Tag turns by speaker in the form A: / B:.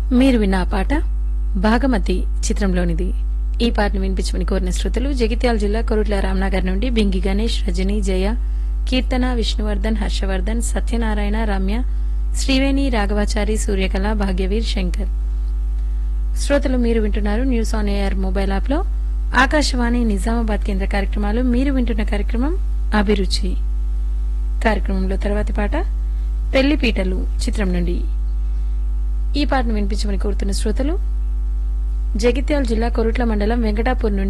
A: మీరు విన్న ఆ పాట భాగమతి చిత్రంలోనిది ఈ పాటను వినిపించమని కోరిన శ్రోతలు జగిత్యాల జిల్లా కొరుట్ల రామ్నగర్ నుండి బింగి గణేష్ రజని జయ కీర్తన విష్ణువర్ధన్ హర్షవర్ధన్ సత్యనారాయణ రమ్య శ్రీవేణి రాఘవాచారి సూర్యకళ భాగ్యవీర్ శంకర్ శ్రోతలు మీరు వింటున్నారు news on air mobile app లో ఆకాశవాణి నిజామాబాద్ కేంద్ర కార్యక్రమాలు మీరు వింటున్న కార్యక్రమం అభిరుచి కార్యక్రమంలో తర్వాతి పాట పెళ్లిపీటలు చిత్రం నుండి ఈ పాటను వినిపించమని కోరుతున్న శ్రోతలు జగిత్యాల జిల్లా కొరుట్ల మండలం వెంకటాపూర్ నుండి